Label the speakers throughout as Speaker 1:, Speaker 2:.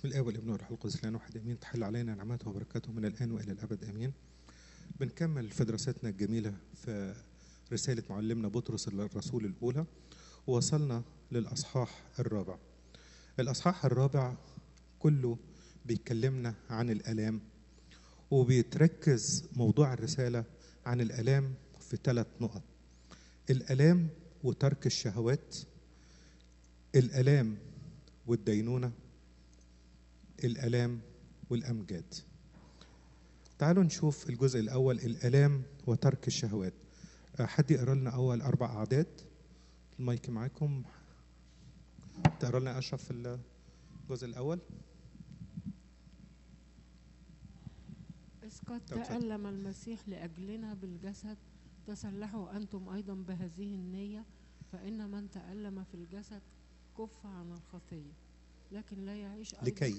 Speaker 1: بسم الله والابن والروح القدس الان واحد امين تحل علينا نعمته وبركاته من الان والى الابد امين بنكمل في دراستنا الجميله في رساله معلمنا بطرس الرسول الاولى ووصلنا للاصحاح الرابع الاصحاح الرابع كله بيكلمنا عن الالام وبيتركز موضوع الرساله عن الالام في ثلاث نقط الالام وترك الشهوات الالام والدينونه الالام والامجاد تعالوا نشوف الجزء الاول الالام وترك الشهوات حد يقرا لنا اول اربع اعداد المايك معاكم تقرا لنا اشرف في الجزء الاول
Speaker 2: إذ قد
Speaker 1: طب اتفضل.
Speaker 2: تألم المسيح لأجلنا بالجسد تسلحوا أنتم أيضا بهذه النية فإن من تألم في الجسد كف عن الخطية لكن لا يعيش أيضا
Speaker 1: لكي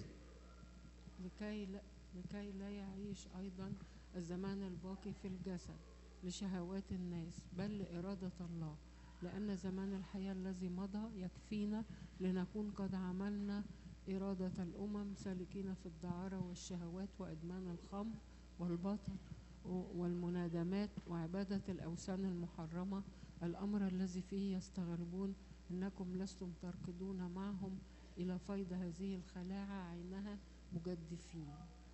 Speaker 2: لكي لا, لكي لا يعيش أيضا الزمان الباقي في الجسد لشهوات الناس بل لإرادة الله لأن زمان الحياة الذي مضى يكفينا لنكون قد عملنا إرادة الأمم سالكين في الدعارة والشهوات وإدمان الخمر والبطر والمنادمات وعبادة الأوثان المحرمة الأمر الذي فيه يستغربون أنكم لستم تركضون معهم إلى فيض هذه الخلاعة عينها مجدفين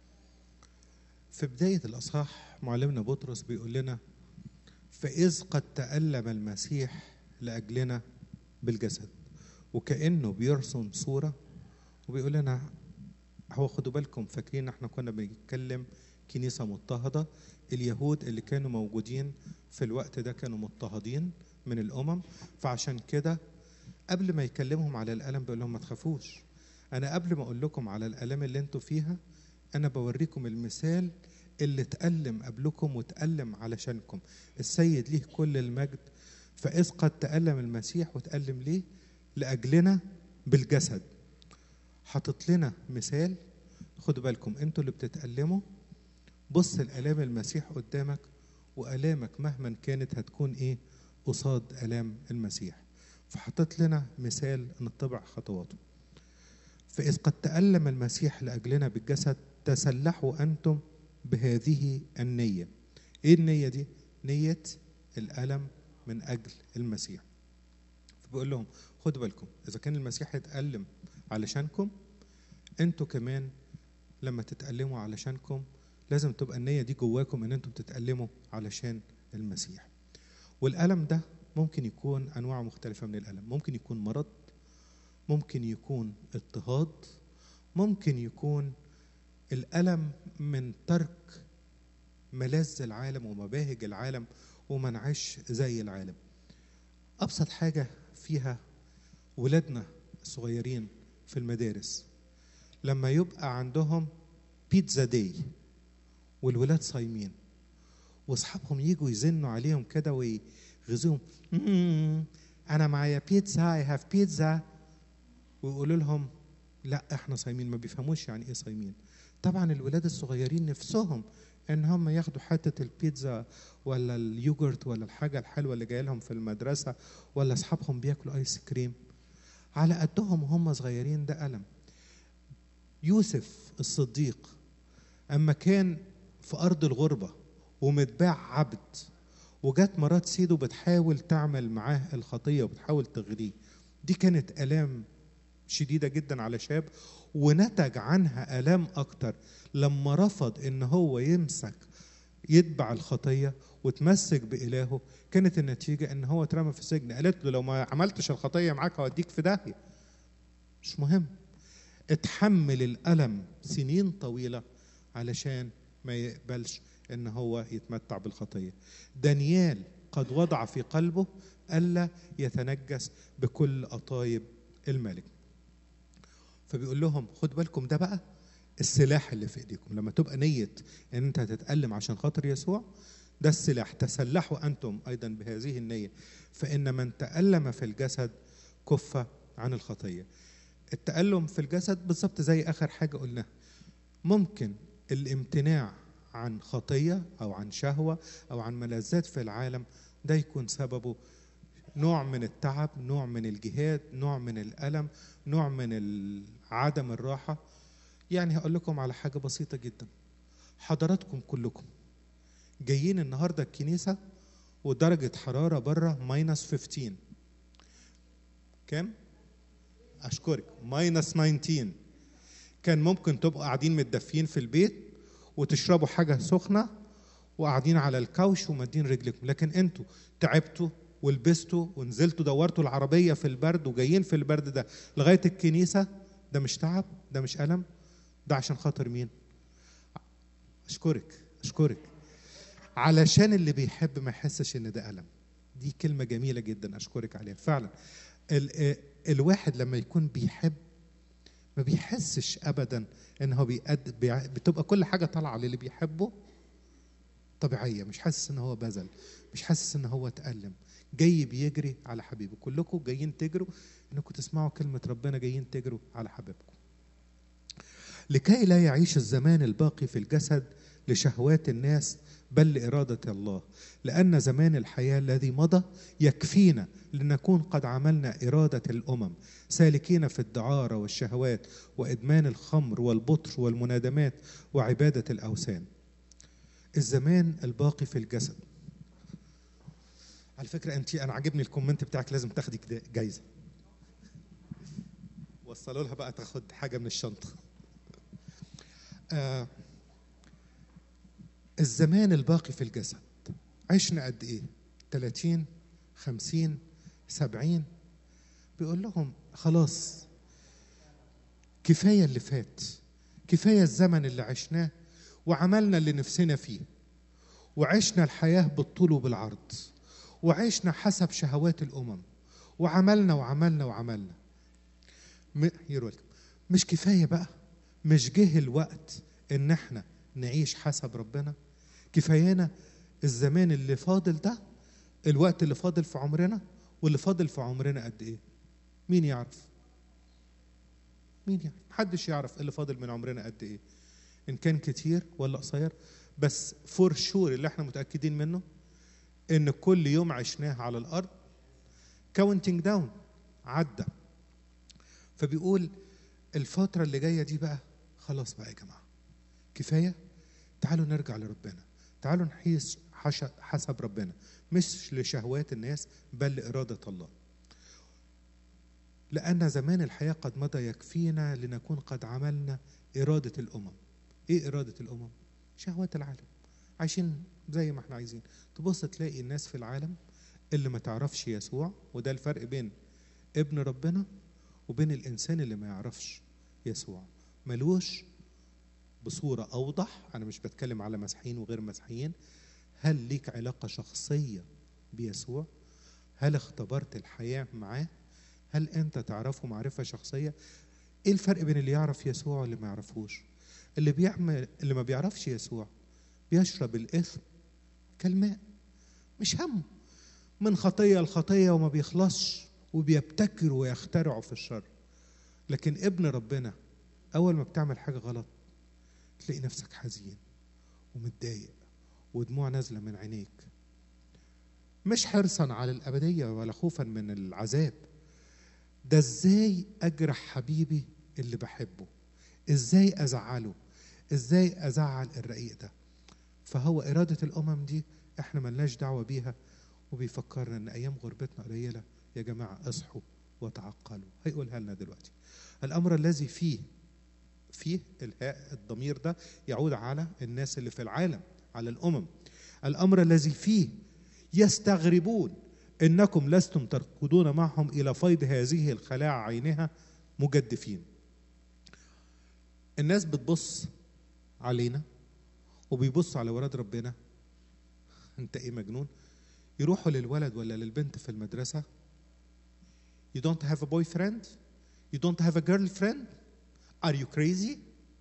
Speaker 1: في بداية الأصحاح معلمنا بطرس بيقول لنا فإذ قد تألم المسيح لأجلنا بالجسد وكأنه بيرسم صورة وبيقول لنا هو خدوا بالكم فاكرين احنا كنا بنتكلم كنيسة مضطهدة اليهود اللي كانوا موجودين في الوقت ده كانوا مضطهدين من الأمم فعشان كده قبل ما يكلمهم على الألم بيقول لهم ما تخافوش أنا قبل ما أقول لكم على الآلام اللي انتوا فيها أنا بوريكم المثال اللي تألم قبلكم وتألم علشانكم السيد ليه كل المجد فإذ قد تألم المسيح وتألم ليه لأجلنا بالجسد حاطط لنا مثال خدوا بالكم انتوا اللي بتتألموا بص الآلام المسيح قدامك وآلامك مهما كانت هتكون ايه قصاد آلام المسيح فحطت لنا مثال نتبع خطواته فإذ قد تألم المسيح لأجلنا بالجسد تسلحوا أنتم بهذه النية إيه النية دي؟ نية الألم من أجل المسيح فبيقول لهم خدوا بالكم إذا كان المسيح يتألم علشانكم أنتوا كمان لما تتألموا علشانكم لازم تبقى النية دي جواكم إن أنتم تتألموا علشان المسيح والألم ده ممكن يكون أنواع مختلفة من الألم ممكن يكون مرض ممكن يكون اضطهاد ممكن يكون الألم من ترك ملاذ العالم ومباهج العالم وما نعيش زي العالم أبسط حاجة فيها ولادنا الصغيرين في المدارس لما يبقى عندهم بيتزا داي والولاد صايمين واصحابهم يجوا يزنوا عليهم كده ويغزوهم "مم، انا معايا بيتزا اي هاف بيتزا ويقولوا لهم لا احنا صايمين ما بيفهموش يعني ايه صايمين طبعا الولاد الصغيرين نفسهم ان هم ياخدوا حته البيتزا ولا اليوجرت ولا الحاجه الحلوه اللي جايه لهم في المدرسه ولا اصحابهم بياكلوا ايس كريم على قدهم وهم صغيرين ده الم يوسف الصديق اما كان في ارض الغربه ومتباع عبد وجت مرات سيده بتحاول تعمل معاه الخطيه وبتحاول تغريه دي كانت الام شديده جدا على شاب ونتج عنها الام اكتر لما رفض ان هو يمسك يتبع الخطيه وتمسك بالهه كانت النتيجه ان هو اترمى في السجن قالت له لو ما عملتش الخطيه معاك هوديك في داهيه مش مهم اتحمل الالم سنين طويله علشان ما يقبلش ان هو يتمتع بالخطيه دانيال قد وضع في قلبه الا يتنجس بكل قطايب الملك فبيقول لهم خد بالكم ده بقى السلاح اللي في ايديكم لما تبقى نية ان انت هتتألم عشان خاطر يسوع ده السلاح تسلحوا انتم ايضا بهذه النية فان من تألم في الجسد كف عن الخطية التألم في الجسد بالظبط زي اخر حاجة قلناها ممكن الامتناع عن خطية او عن شهوة او عن ملذات في العالم ده يكون سببه نوع من التعب نوع من الجهاد نوع من الألم نوع من ال- عدم الراحة يعني هقول لكم على حاجة بسيطة جدا حضراتكم كلكم جايين النهاردة الكنيسة ودرجة حرارة بره ماينس 15 كام؟ أشكرك ماينس 19 كان ممكن تبقوا قاعدين متدفيين في البيت وتشربوا حاجة سخنة وقاعدين على الكوش ومادين رجلكم لكن انتوا تعبتوا ولبستوا ونزلتوا دورتوا العربية في البرد وجايين في البرد ده لغاية الكنيسة ده مش تعب ده مش ألم ده عشان خاطر مين أشكرك أشكرك علشان اللي بيحب ما يحسش إن ده ألم دي كلمة جميلة جدا أشكرك عليها فعلا ال الواحد لما يكون بيحب ما بيحسش ابدا ان هو بيقد بيع- بتبقى كل حاجه طالعه للي بيحبه طبيعيه مش حاسس ان هو بذل مش حاسس ان هو اتألم جاي بيجري على حبيبه كلكم جايين تجروا انكم تسمعوا كلمه ربنا جايين تجروا على حبيبكم لكي لا يعيش الزمان الباقي في الجسد لشهوات الناس بل لإرادة الله لأن زمان الحياة الذي مضى يكفينا لنكون قد عملنا إرادة الأمم سالكين في الدعارة والشهوات وإدمان الخمر والبطر والمنادمات وعبادة الأوثان الزمان الباقي في الجسد على فكرة أنت أنا عاجبني الكومنت بتاعك لازم تاخدي كده جايزة وصلوا لها بقى تاخد حاجة من الشنطة آه الزمان الباقي في الجسد عشنا قد ايه 30 50 70 بيقول لهم خلاص كفايه اللي فات كفايه الزمن اللي عشناه وعملنا اللي نفسنا فيه وعشنا الحياه بالطول وبالعرض وعشنا حسب شهوات الامم وعملنا وعملنا وعملنا م- you're welcome. مش كفايه بقى مش جه الوقت ان احنا نعيش حسب ربنا كفايانا الزمان اللي فاضل ده الوقت اللي فاضل في عمرنا واللي فاضل في عمرنا قد ايه مين يعرف مين يعرف محدش يعرف اللي فاضل من عمرنا قد ايه ان كان كتير ولا قصير بس فور شور اللي احنا متاكدين منه ان كل يوم عشناه على الارض كاونتنج داون عدى فبيقول الفتره اللي جايه دي بقى خلاص بقى يا جماعه كفايه تعالوا نرجع لربنا تعالوا نحيس حش- حسب ربنا مش لشهوات الناس بل لإرادة الله لأن زمان الحياة قد مضى يكفينا لنكون قد عملنا إرادة الأمم إيه إرادة الأمم؟ شهوات العالم عايشين زي ما احنا عايزين تبص تلاقي الناس في العالم اللي ما تعرفش يسوع وده الفرق بين ابن ربنا وبين الإنسان اللي ما يعرفش يسوع ملوش بصورة أوضح أنا مش بتكلم على مسيحيين وغير مسيحيين هل ليك علاقة شخصية بيسوع؟ هل اختبرت الحياة معاه؟ هل أنت تعرفه معرفة شخصية؟ إيه الفرق بين اللي يعرف يسوع واللي ما يعرفوش؟ اللي بيعمل اللي ما بيعرفش يسوع بيشرب الإثم كالماء مش همه من خطية لخطية وما بيخلصش وبيبتكروا ويخترعوا في الشر لكن ابن ربنا أول ما بتعمل حاجة غلط تلاقي نفسك حزين ومتضايق ودموع نازلة من عينيك مش حرصا على الأبدية ولا خوفا من العذاب ده ازاي أجرح حبيبي اللي بحبه ازاي أزعله ازاي أزعل الرقيق ده فهو إرادة الأمم دي احنا ملناش دعوة بيها وبيفكرنا ان ايام غربتنا قليلة يا جماعة اصحوا وتعقلوا هيقولها لنا دلوقتي الامر الذي فيه فيه الهاء الضمير ده يعود على الناس اللي في العالم على الامم الامر الذي فيه يستغربون انكم لستم تركضون معهم الى فيض هذه الخلاعه عينها مجدفين الناس بتبص علينا وبيبص على ولاد ربنا انت ايه مجنون يروحوا للولد ولا للبنت في المدرسه You don't have a boyfriend? You don't have a girlfriend? Are you crazy?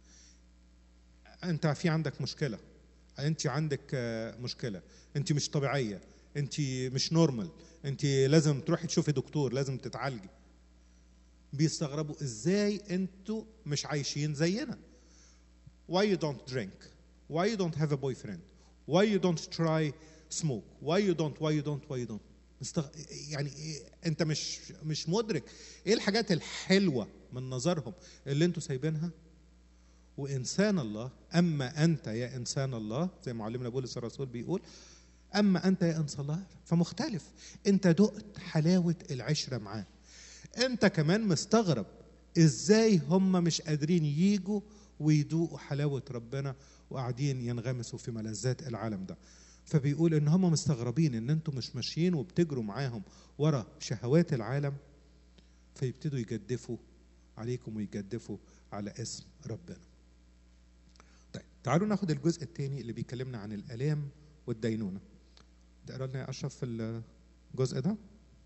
Speaker 1: انت في عندك مشكله انت عندك آه، مشكله انت مش طبيعيه انت مش نورمال انت لازم تروحي تشوفي دكتور لازم تتعالجي بيستغربوا ازاي انتوا مش عايشين زينا why you don't drink why you don't have a boyfriend why you don't try smoke why you don't why you don't why you don't مستغ... يعني إيه؟ انت مش مش مدرك ايه الحاجات الحلوه من نظرهم اللي انتوا سايبينها وإنسان الله أما أنت يا إنسان الله زي ما معلمنا بولس الرسول بيقول أما أنت يا إنسان الله فمختلف أنت دقت حلاوة العشرة معاه أنت كمان مستغرب إزاي هم مش قادرين يجوا ويدوقوا حلاوة ربنا وقاعدين ينغمسوا في ملذات العالم ده فبيقول ان هم مستغربين ان انتم مش ماشيين وبتجروا معاهم ورا شهوات العالم فيبتدوا يجدفوا عليكم ويجدفوا على اسم ربنا طيب تعالوا ناخد الجزء الثاني اللي بيكلمنا عن الالام والدينونه تقرا لنا يا اشرف في الجزء ده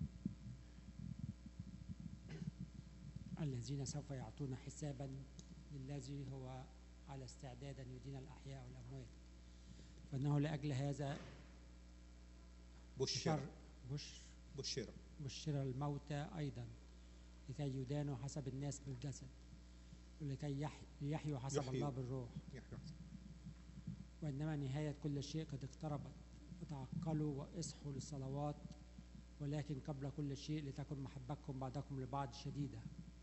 Speaker 3: الذين سوف يعطون حسابا للذي هو على استعداد أن يدين الأحياء والأموات فإنه لأجل هذا
Speaker 1: بشر
Speaker 3: شر بش
Speaker 1: بشر
Speaker 3: بشر الموتى أيضا لكي يدانوا حسب الناس بالجسد ولكي يح- يحيوا حسب
Speaker 1: يحيوا.
Speaker 3: الله بالروح
Speaker 1: يحيى حسن.
Speaker 3: وإنما نهاية كل شيء قد اقتربت فتعقلوا واصحوا للصلوات ولكن قبل كل شيء لتكن محبتكم بعضكم لبعض شديدة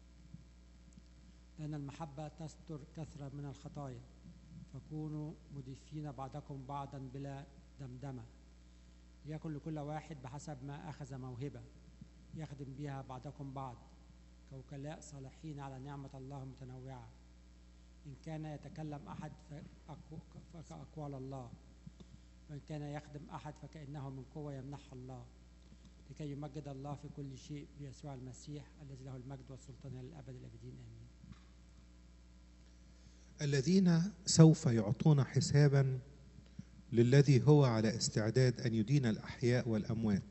Speaker 3: لأن المحبة تستر كثرة من الخطايا فكونوا مضيفين بعضكم بعضا بلا دمدمة ليكن لكل واحد بحسب ما أخذ موهبة يخدم بها بعضكم بعض كوكلاء صالحين على نعمة الله متنوعة إن كان يتكلم أحد فأكو- فكأقوال الله وإن كان يخدم أحد فكأنه من قوة يمنحها الله لكي يمجد الله في كل شيء بيسوع المسيح الذي له المجد والسلطان إلى الأبد الآبدين آمين
Speaker 1: الذين سوف يعطون حسابا للذي هو على استعداد ان يدين الاحياء والاموات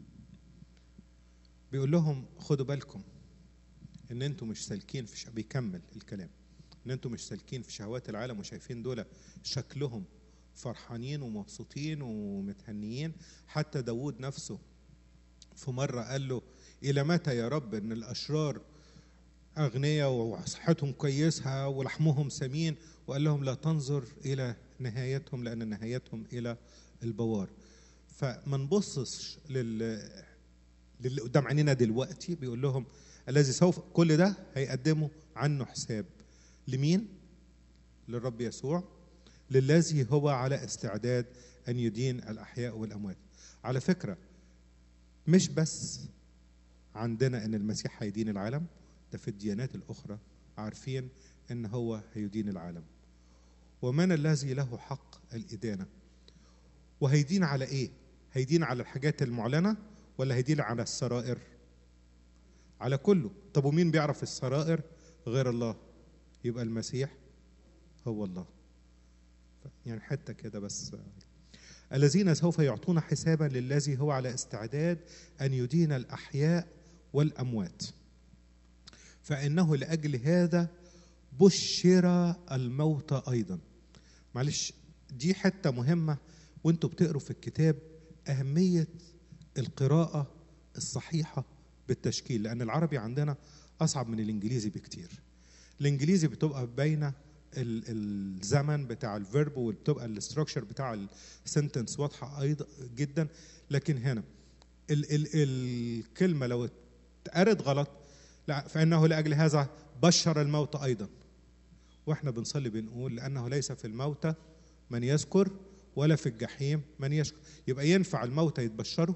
Speaker 1: بيقول لهم خدوا بالكم ان انتم مش سالكين في ش... بيكمل الكلام ان انتم مش سالكين في شهوات العالم وشايفين دول شكلهم فرحانين ومبسوطين ومتهنيين حتى داود نفسه في مرة قال له إلى متى يا رب إن الأشرار أغنياء وصحتهم كويسة ولحمهم سمين وقال لهم لا تنظر إلى نهايتهم لأن نهايتهم إلى البوار فما نبصش لل للي قدام عينينا دلوقتي بيقول لهم الذي سوف كل ده هيقدموا عنه حساب لمين؟ للرب يسوع للذي هو على استعداد أن يدين الأحياء والأموات على فكرة مش بس عندنا أن المسيح هيدين العالم ده في الديانات الأخرى عارفين أن هو هيدين العالم ومن الذي له حق الإدانة وهيدين على إيه؟ هيدين على الحاجات المعلنة ولا هيدين على السرائر؟ على كله طب ومين بيعرف السرائر غير الله؟ يبقى المسيح هو الله يعني حتة كده بس الذين سوف يعطون حسابا للذي هو على استعداد أن يدين الأحياء والأموات فإنه لأجل هذا بشر الموت أيضا معلش دي حتة مهمة وانتوا بتقروا في الكتاب أهمية القراءة الصحيحة بالتشكيل لأن العربي عندنا أصعب من الإنجليزي بكتير الإنجليزي بتبقى باينة ال- الزمن بتاع الفيرب وبتبقى الاستراكشر بتاع السنتنس واضحة أيضا جدا لكن هنا ال ال الكلمة لو اتقرت غلط لا فإنه لأجل هذا بشر الموت أيضا واحنا بنصلي بنقول لأنه ليس في الموتى من يذكر ولا في الجحيم من يشكر يبقى ينفع الموتى يتبشروا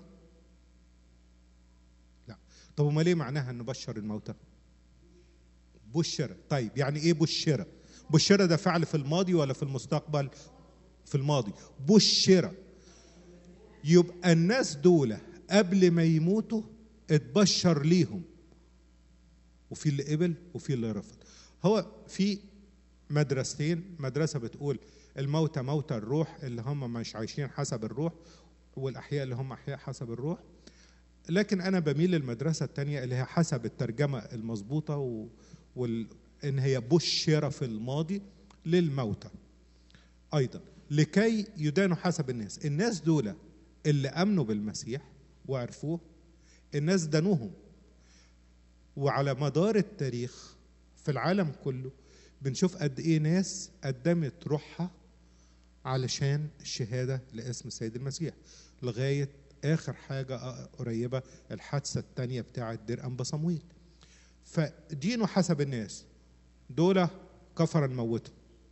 Speaker 1: لا طب وما ليه معناها ان بشر الموتى بشر طيب يعني ايه بشر بشر ده فعل في الماضي ولا في المستقبل في الماضي بشر يبقى الناس دول قبل ما يموتوا اتبشر ليهم وفي اللي قبل وفي اللي رفض هو في مدرستين مدرسة بتقول الموتى موتى الروح اللي هم مش عايشين حسب الروح والأحياء اللي هم أحياء حسب الروح لكن أنا بميل للمدرسة التانية اللي هي حسب الترجمة المظبوطة و... وال... إن هي بشر في الماضي للموتى أيضا لكي يدانوا حسب الناس الناس دول اللي أمنوا بالمسيح وعرفوه الناس دانوهم وعلى مدار التاريخ في العالم كله بنشوف قد ايه ناس قدمت روحها علشان الشهاده لاسم السيد المسيح لغايه اخر حاجه قريبه الحادثه الثانيه بتاعه دير انبا صمويل فدينه حسب الناس دول كفر نموتهم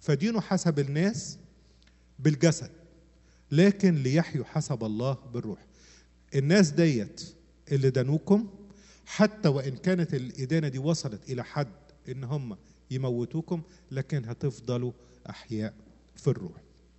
Speaker 1: فدينوا حسب الناس بالجسد لكن ليحيوا حسب الله بالروح الناس ديت اللي دانوكم حتى وان كانت الادانه دي وصلت الى حد ان هم يموتوكم لكن هتفضلوا احياء في الروح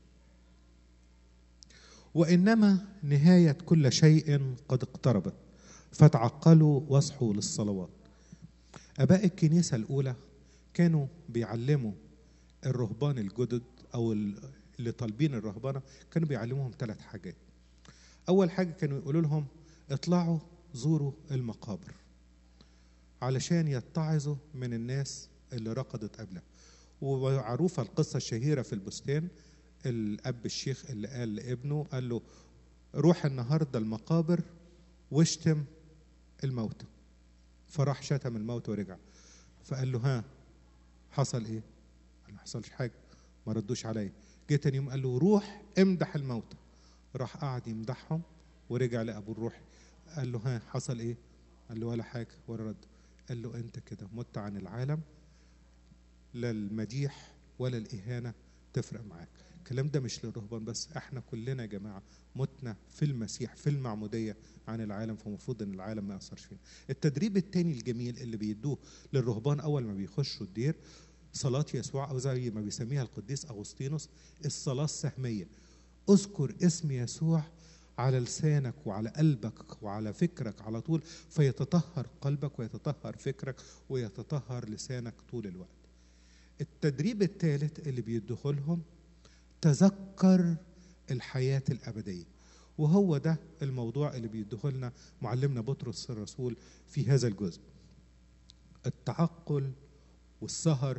Speaker 1: وانما نهايه كل شيء قد اقتربت فتعقلوا واصحوا للصلوات اباء الكنيسه الاولى كانوا بيعلموا الرهبان الجدد او اللي طالبين الرهبنه كانوا بيعلموهم ثلاث حاجات اول حاجه كانوا يقولوا لهم اطلعوا زوروا المقابر علشان يتعظوا من الناس اللي رقدت قبلها ومعروفه القصه الشهيره في البستان الاب الشيخ اللي قال لابنه قال له روح النهارده المقابر واشتم الموتى فراح شتم الموت ورجع فقال له ها حصل ايه؟ قال له ما حصلش حاجه ما ردوش عليا جه تاني يوم قال له روح امدح الموتى راح قعد يمدحهم ورجع لابو الروح قال له ها حصل ايه؟ قال له ولا حاجه ولا رد قال له انت كده مت عن العالم لا المديح ولا الاهانه تفرق معاك الكلام ده مش للرهبان بس احنا كلنا يا جماعه متنا في المسيح في المعموديه عن العالم فالمفروض ان العالم ما ياثرش فينا التدريب التاني الجميل اللي بيدوه للرهبان اول ما بيخشوا الدير صلاة يسوع أو زي ما بيسميها القديس أغسطينوس الصلاة السهمية اذكر اسم يسوع على لسانك وعلى قلبك وعلى فكرك على طول فيتطهر قلبك ويتطهر فكرك ويتطهر لسانك طول الوقت التدريب الثالث اللي بيديه لهم تذكر الحياة الأبدية وهو ده الموضوع اللي بيديه لنا معلمنا بطرس الرسول في هذا الجزء التعقل والسهر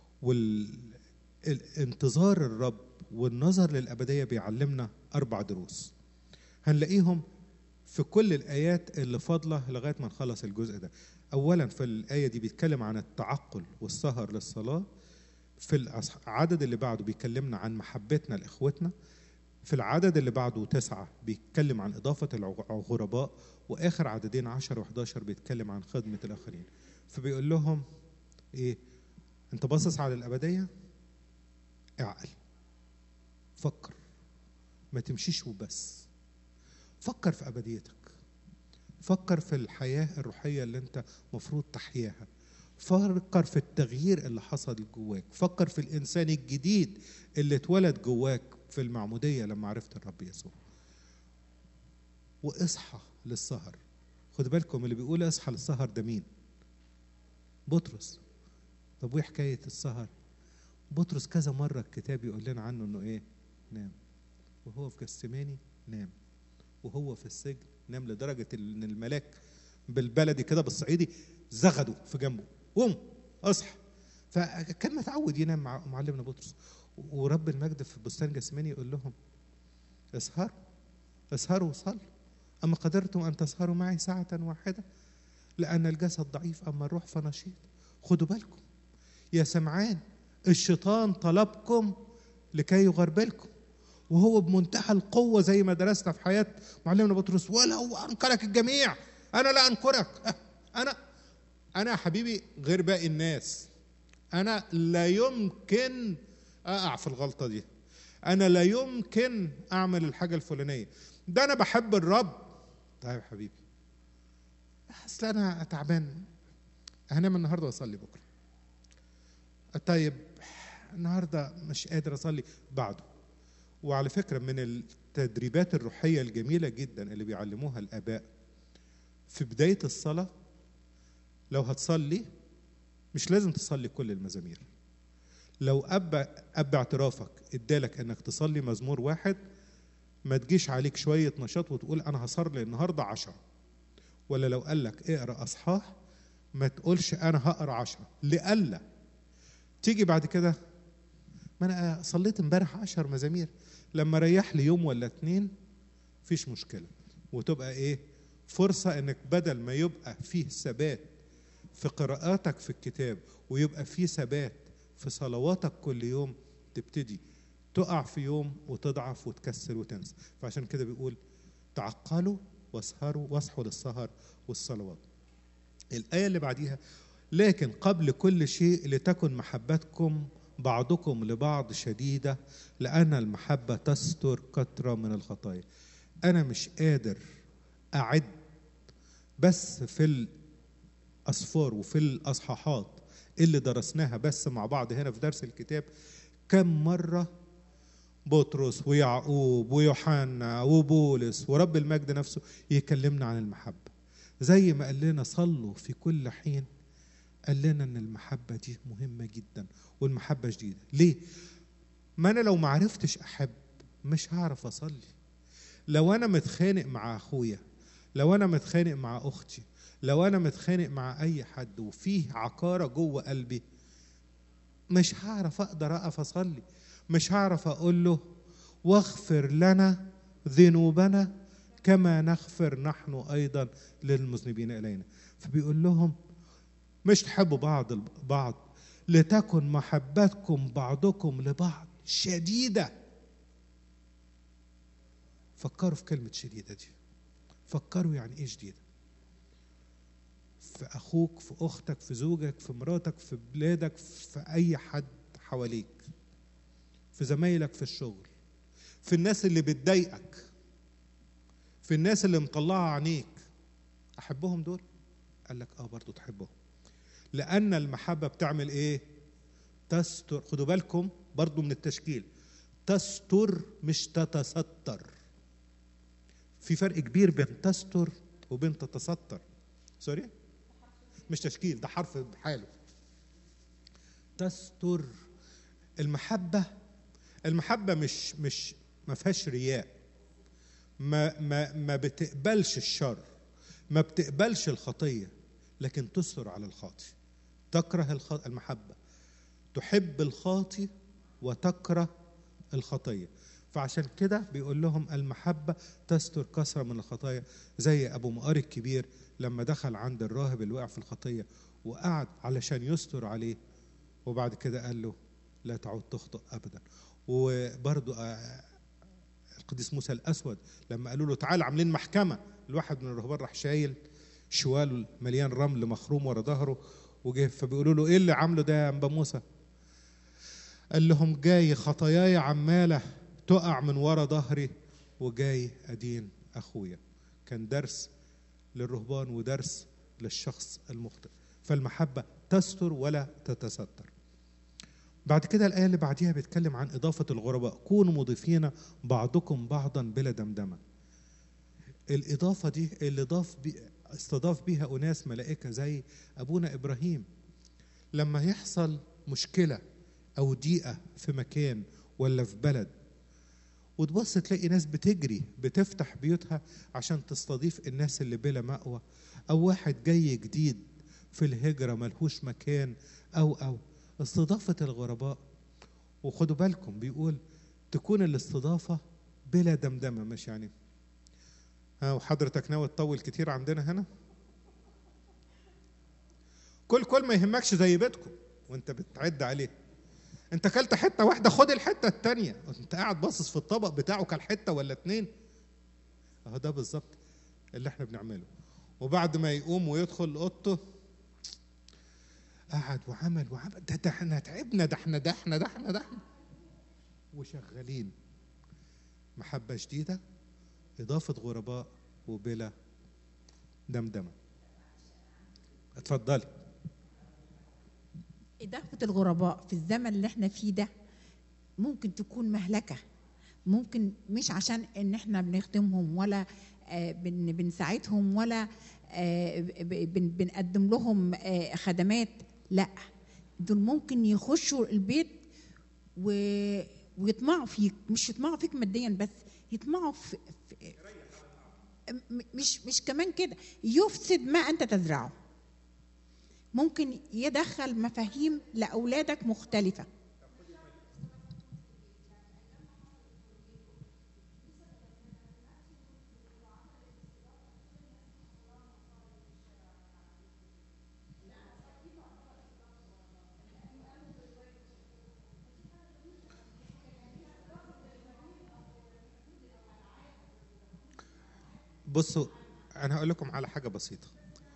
Speaker 1: والانتظار الرب والنظر للأبدية بيعلمنا أربع دروس هنلاقيهم في كل الآيات اللي فاضلة لغاية ما نخلص الجزء ده أولا في الآية دي بيتكلم عن التعقل والسهر للصلاة في العدد اللي بعده بيكلمنا عن محبتنا لإخوتنا في العدد اللي بعده تسعة بيتكلم عن إضافة الغرباء وآخر عددين عشر وحداشر بيتكلم عن خدمة الآخرين فبيقول لهم إيه أنت باصص على الأبدية اعقل فكر ما تمشيش وبس فكر في أبديتك فكر في الحياة الروحية اللي أنت مفروض تحياها فكر في التغيير اللي حصل جواك فكر في الإنسان الجديد اللي اتولد جواك في المعمودية لما عرفت الرب يسوع واصحى للسهر خد بالكم اللي بيقول اصحى للسهر ده مين بطرس طب وايه حكاية السهر بطرس كذا مرة الكتاب يقول لنا عنه انه ايه نام وهو في جسماني نام وهو في السجن نام لدرجة ان الملاك بالبلدي كده بالصعيدي زغدوا في جنبه قوم اصحى فكان متعود ينام مع معلمنا بطرس ورب المجد في بستان جسماني يقول لهم اسهروا اسهروا وصلوا أما قدرتم أن تسهروا معي ساعة واحدة لأن الجسد ضعيف أما الروح فنشيط خدوا بالكم يا سمعان الشيطان طلبكم لكي يغربلكم وهو بمنتهى القوة زي ما درسنا في حياة معلمنا بطرس ولو أنكرك الجميع أنا لا أنكرك أنا أنا يا حبيبي غير باقي الناس أنا لا يمكن أقع في الغلطة دي أنا لا يمكن أعمل الحاجة الفلانية ده أنا بحب الرب طيب يا حبيبي أصل أنا تعبان هنام النهاردة وأصلي بكرة طيب النهاردة مش قادر أصلي بعده وعلى فكرة من التدريبات الروحية الجميلة جدا اللي بيعلموها الآباء في بداية الصلاة لو هتصلي مش لازم تصلي كل المزامير لو أب أب اعترافك ادالك انك تصلي مزمور واحد ما تجيش عليك شوية نشاط وتقول أنا هصلي النهاردة عشرة ولا لو قال لك اقرأ أصحاح ما تقولش أنا هقرأ عشرة لألا تيجي بعد كده ما أنا صليت امبارح عشر مزامير لما ريح لي يوم ولا اتنين فيش مشكلة وتبقى إيه فرصة إنك بدل ما يبقى فيه ثبات في قراءاتك في الكتاب ويبقى فيه ثبات في صلواتك كل يوم تبتدي تقع في يوم وتضعف وتكسر وتنسى فعشان كده بيقول تعقلوا واسهروا واصحوا للسهر والصلوات الآية اللي بعديها لكن قبل كل شيء لتكن محبتكم بعضكم لبعض شديدة لأن المحبة تستر كثرة من الخطايا أنا مش قادر أعد بس في الأسفار وفي الأصحاحات اللي درسناها بس مع بعض هنا في درس الكتاب كم مرة بطرس ويعقوب ويوحنا وبولس ورب المجد نفسه يكلمنا عن المحبة زي ما قال لنا صلوا في كل حين قال لنا ان المحبة دي مهمة جدا والمحبة جديدة ليه؟ ما انا لو ما عرفتش احب مش هعرف اصلي لو انا متخانق مع اخويا لو انا متخانق مع اختي لو انا متخانق مع اي حد وفيه عقارة جوه قلبي مش هعرف اقدر اقف اصلي مش هعرف اقول له واغفر لنا ذنوبنا كما نغفر نحن ايضا للمذنبين الينا فبيقول لهم مش تحبوا بعض بعض لتكن محبتكم بعضكم لبعض شديده فكروا في كلمه شديده دي فكروا يعني ايه شديده في اخوك في اختك في زوجك في مراتك في بلادك في اي حد حواليك في زمايلك في الشغل في الناس اللي بتضايقك في الناس اللي مطلعه عينيك احبهم دول قال لك اه برضو تحبهم لان المحبه بتعمل ايه تستر خدوا بالكم برضو من التشكيل تستر مش تتستر في فرق كبير بين تستر وبين تتستر سوري مش تشكيل ده حرف بحاله تستر المحبه المحبه مش مش ما فيهاش رياء ما ما ما بتقبلش الشر ما بتقبلش الخطيه لكن تستر على الخاطي تكره الخ... المحبه تحب الخاطي وتكره الخطيه فعشان كده بيقول لهم المحبة تستر كثرة من الخطايا زي أبو مقار الكبير لما دخل عند الراهب اللي وقع في الخطية وقعد علشان يستر عليه وبعد كده قال له لا تعود تخطئ أبدا وبرضو القديس موسى الأسود لما قالوا له تعال عاملين محكمة الواحد من الرهبان راح شايل شوال مليان رمل مخروم ورا ظهره وجه فبيقولوا له ايه اللي عامله ده يا انبا موسى قال لهم جاي خطاياي عماله تقع من ورا ظهري وجاي ادين اخويا كان درس للرهبان ودرس للشخص المخطئ فالمحبه تستر ولا تتستر بعد كده الآية اللي بعديها بيتكلم عن إضافة الغرباء كونوا مضيفين بعضكم بعضا بلا دمدمة الإضافة دي اللي ضاف بي استضاف بيها أناس ملائكة زي أبونا إبراهيم لما يحصل مشكلة أو ضيقة في مكان ولا في بلد وتبص تلاقي ناس بتجري بتفتح بيوتها عشان تستضيف الناس اللي بلا مأوى أو واحد جاي جديد في الهجرة ملهوش مكان أو أو استضافة الغرباء وخدوا بالكم بيقول تكون الاستضافة بلا دمدمة مش يعني ها وحضرتك ناوي تطول كتير عندنا هنا كل كل ما يهمكش زي بيتكم وانت بتعد عليه انت كلت حته واحده خد الحته التانية انت قاعد باصص في الطبق بتاعه كل حته ولا اتنين اهو ده بالظبط اللي احنا بنعمله وبعد ما يقوم ويدخل اوضته قعد وعمل وعمل ده, ده احنا تعبنا ده احنا ده احنا ده احنا ده احنا وشغالين محبة شديدة إضافة غرباء وبلا دمدمة اتفضلي
Speaker 4: إضافة الغرباء في الزمن اللي احنا فيه ده ممكن تكون مهلكة ممكن مش عشان ان احنا بنخدمهم ولا آه، بن بنساعدهم ولا آه، ب- بن بنقدم لهم آه، خدمات لا دول ممكن يخشوا البيت و... ويطمعوا فيك مش يطمعوا فيك ماديا بس يطمعوا في, في م- مش مش كمان كده يفسد ما انت تزرعه ممكن يدخل مفاهيم لاولادك مختلفه
Speaker 1: بصوا انا هقول لكم على حاجه بسيطه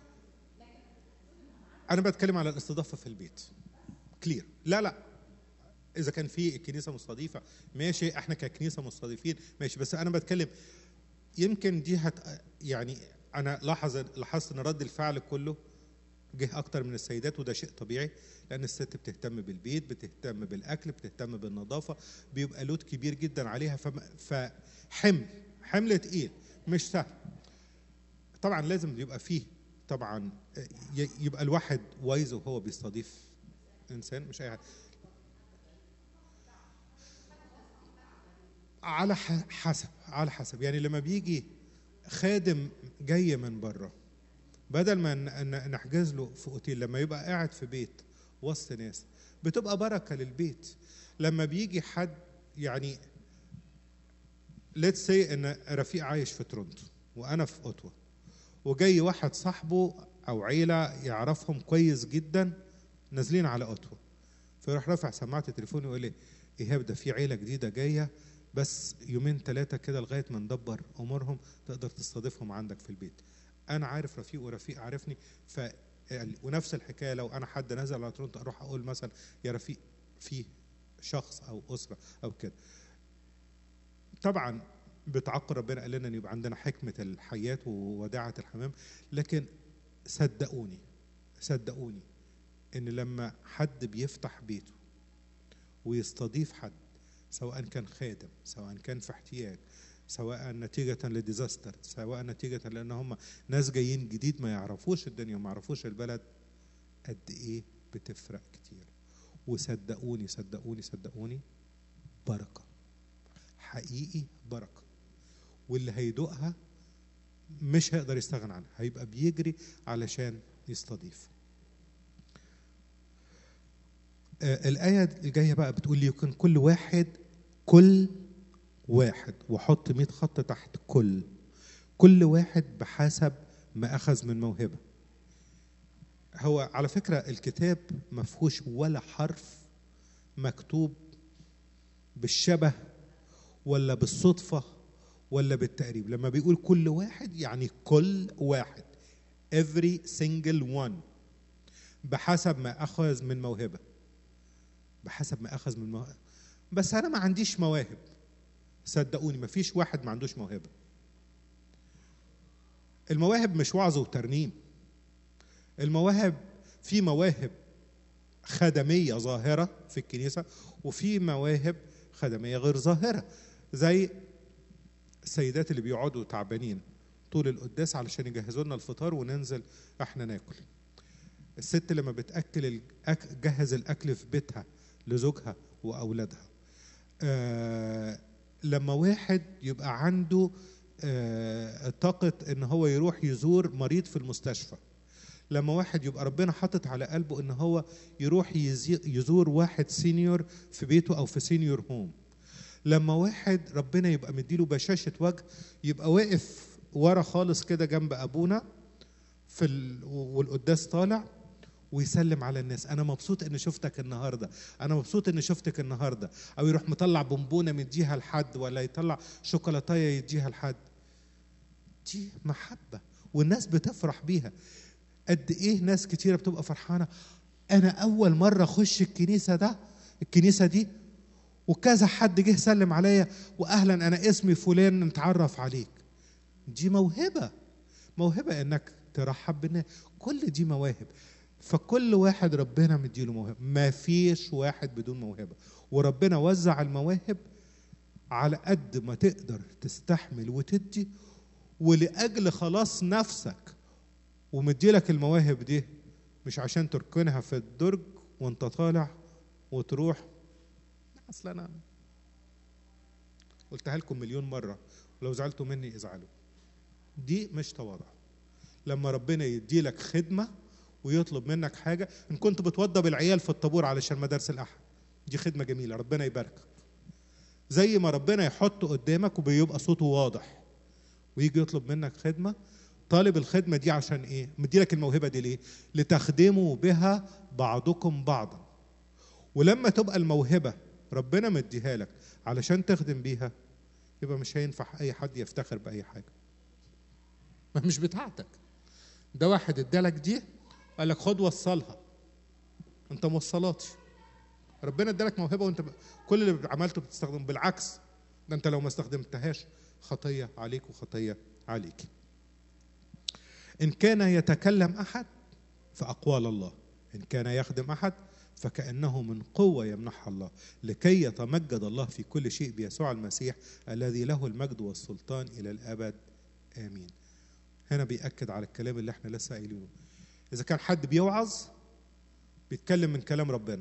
Speaker 1: انا بتكلم على الاستضافه في البيت كلير لا لا اذا كان في الكنيسه مستضيفه ماشي احنا ككنيسه مستضيفين ماشي بس انا بتكلم يمكن دي هت يعني انا لاحظ لاحظت ان رد الفعل كله جه اكتر من السيدات وده شيء طبيعي لان الست بتهتم بالبيت بتهتم بالاكل بتهتم بالنظافه بيبقى لود كبير جدا عليها فم- فحمل حمل تقيل مش سهل طبعا لازم يبقى فيه طبعا ي- يبقى الواحد وايز وهو بيستضيف انسان مش اي حاجه على ح- حسب على حسب يعني لما بيجي خادم جاي من بره بدل ما ن- ن- نحجز له في اوتيل لما يبقى قاعد في بيت وسط ناس بتبقى بركه للبيت لما بيجي حد يعني ليتس سي ان رفيق عايش في تورونتو وانا في اوتوا وجاي واحد صاحبه او عيله يعرفهم كويس جدا نازلين على اوتوا فيروح رافع سماعه التليفون ويقول لي ايهاب ده في عيله جديده جايه بس يومين ثلاثه كده لغايه ما ندبر امورهم تقدر تستضيفهم عندك في البيت انا عارف رفيق ورفيق عارفني ف ونفس الحكايه لو انا حد نزل على تورنتو اروح اقول مثلا يا رفيق في شخص او اسره او كده طبعا بتعقل ربنا قال لنا ان يبقى عندنا حكمه الحياه ووداعه الحمام لكن صدقوني صدقوني ان لما حد بيفتح بيته ويستضيف حد سواء كان خادم سواء كان في احتياج سواء نتيجة لديزاستر سواء نتيجة لأن هم ناس جايين جديد ما يعرفوش الدنيا وما يعرفوش البلد قد إيه بتفرق كتير وصدقوني صدقوني صدقوني بركة حقيقي بركة واللي هيدوقها مش هيقدر يستغنى عنها هيبقى بيجري علشان يستضيف آه الآية الجاية بقى بتقول لي يكون كل واحد كل واحد وحط 100 خط تحت كل كل واحد بحسب ما أخذ من موهبة هو على فكرة الكتاب ما فيهوش ولا حرف مكتوب بالشبه ولا بالصدفة ولا بالتقريب لما بيقول كل واحد يعني كل واحد every single one بحسب ما أخذ من موهبة بحسب ما أخذ من موهبة بس أنا ما عنديش مواهب صدقوني ما فيش واحد ما عندوش موهبة المواهب مش وعظ وترنيم المواهب في مواهب خدمية ظاهرة في الكنيسة وفي مواهب خدمية غير ظاهرة زي السيدات اللي بيقعدوا تعبانين طول القداس علشان يجهزوا لنا الفطار وننزل احنا ناكل الست لما بتاكل جهز الاكل في بيتها لزوجها واولادها آه لما واحد يبقى عنده آه طاقه ان هو يروح يزور مريض في المستشفى لما واحد يبقى ربنا حاطط على قلبه ان هو يروح يزور واحد سينيور في بيته او في سينيور هوم لما واحد ربنا يبقى مديله بشاشة وجه يبقى واقف ورا خالص كده جنب أبونا في ال... والقداس طالع ويسلم على الناس أنا مبسوط إني شفتك النهاردة أنا مبسوط إني شفتك النهاردة أو يروح مطلع بونبونة مديها لحد ولا يطلع شوكولاتاية يديها لحد دي محبة والناس بتفرح بيها قد إيه ناس كتيرة بتبقى فرحانة أنا أول مرة أخش الكنيسة ده الكنيسة دي وكذا حد جه سلم عليا واهلا انا اسمي فلان نتعرف عليك دي موهبه موهبه انك ترحب بالناس كل دي مواهب فكل واحد ربنا مديله موهبه ما فيش واحد بدون موهبه وربنا وزع المواهب على قد ما تقدر تستحمل وتدي ولاجل خلاص نفسك ومديلك المواهب دي مش عشان تركنها في الدرج وانت طالع وتروح اصل انا قلتها لكم مليون مره ولو زعلتوا مني ازعلوا دي مش تواضع لما ربنا يدي لك خدمه ويطلب منك حاجه ان كنت بتوضب العيال في الطابور علشان مدارس الاحد دي خدمه جميله ربنا يباركك زي ما ربنا يحطه قدامك وبيبقى صوته واضح ويجي يطلب منك خدمه طالب الخدمه دي عشان ايه مدي لك الموهبه دي ليه لتخدموا بها بعضكم بعضا ولما تبقى الموهبه ربنا مديها لك علشان تخدم بيها يبقى مش هينفع اي حد يفتخر باي حاجه ما مش بتاعتك ده واحد ادالك دي قال لك خد وصلها انت موصلاتي ربنا ادالك موهبه وانت ب... كل اللي عملته بتستخدم بالعكس ده انت لو ما استخدمتهاش خطيه عليك وخطيه عليك ان كان يتكلم احد فاقوال الله ان كان يخدم احد فكانه من قوه يمنحها الله لكي يتمجد الله في كل شيء بيسوع المسيح الذي له المجد والسلطان الى الابد امين هنا بيأكد على الكلام اللي احنا لسه قايلينه اذا كان حد بيوعظ بيتكلم من كلام ربنا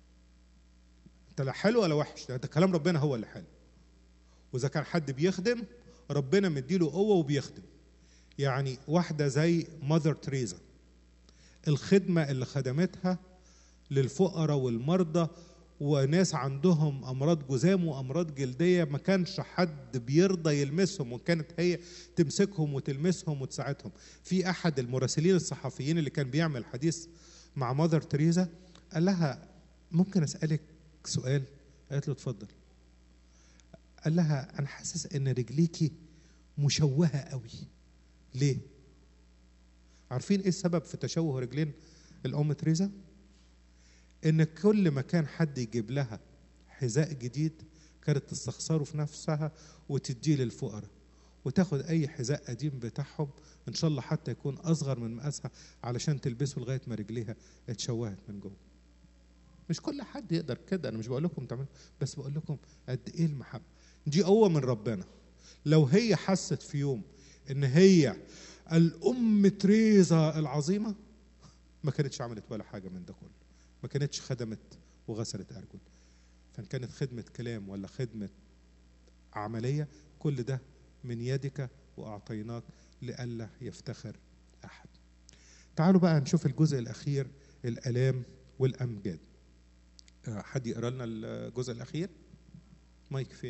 Speaker 1: انت لا حلو ولا وحش ده كلام ربنا هو اللي حلو واذا كان حد بيخدم ربنا مديله قوه وبيخدم يعني واحده زي ماذر تريزا الخدمه اللي خدمتها للفقراء والمرضى وناس عندهم امراض جذام وامراض جلديه ما كانش حد بيرضى يلمسهم وكانت هي تمسكهم وتلمسهم وتساعدهم في احد المراسلين الصحفيين اللي كان بيعمل حديث مع ماذر تريزا قال لها ممكن اسالك سؤال قالت له اتفضل قال لها انا حاسس ان رجليكي مشوهه قوي ليه عارفين ايه السبب في تشوه رجلين الام تريزا ان كل ما كان حد يجيب لها حذاء جديد كانت تستخسره في نفسها وتديه للفقراء وتاخد اي حذاء قديم بتاعهم ان شاء الله حتى يكون اصغر من مقاسها علشان تلبسه لغايه ما رجليها اتشوهت من جوه مش كل حد يقدر كده انا مش بقول لكم تعملوا بس بقول لكم قد ايه المحبه دي قوه من ربنا لو هي حست في يوم ان هي الام تريزا العظيمه ما كانتش عملت ولا حاجه من ده كله ما كانتش خدمت وغسلت ارجل فان كانت خدمه كلام ولا خدمه عمليه كل ده من يدك واعطيناك لئلا يفتخر احد تعالوا بقى نشوف الجزء الاخير الالام والامجاد آه، حد يقرا لنا الجزء الاخير مايك فين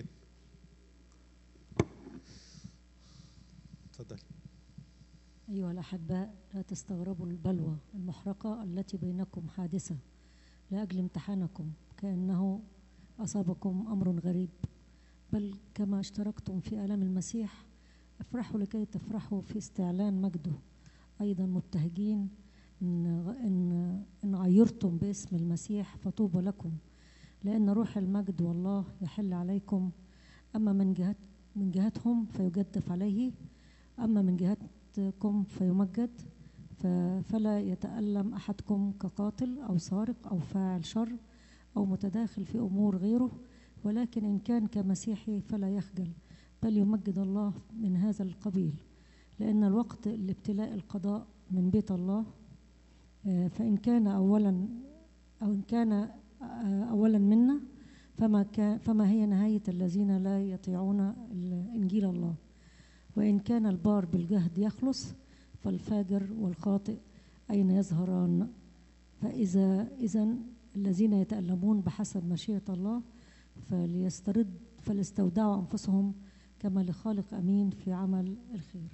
Speaker 1: اتفضل
Speaker 5: أيها الأحباء لا تستغربوا البلوى المحرقة التي بينكم حادثة لأجل امتحانكم كأنه أصابكم أمر غريب بل كما اشتركتم في آلام المسيح افرحوا لكي تفرحوا في استعلان مجده أيضا مبتهجين إن, إن, إن عيرتم باسم المسيح فطوبى لكم لأن روح المجد والله يحل عليكم أما من جهة من جهتهم فيجدف عليه أما من جهتكم فيمجد ف- فلا يتألم أحدكم كقاتل أو سارق أو فاعل شر أو متداخل في أمور غيره ولكن إن كان كمسيحي فلا يخجل بل يمجد الله من هذا القبيل لأن الوقت لابتلاء القضاء من بيت الله آه، فإن كان أولا أو إن كان آه، أولا منا فما, كان فما هي نهاية الذين لا يطيعون ال- إنجيل الله وإن كان البار بالجهد يخلص فالفاجر والخاطئ أين يظهران فإذا إذا الذين يتألمون بحسب مشيئة الله فليسترد فليستودعوا أنفسهم كما لخالق أمين في عمل الخير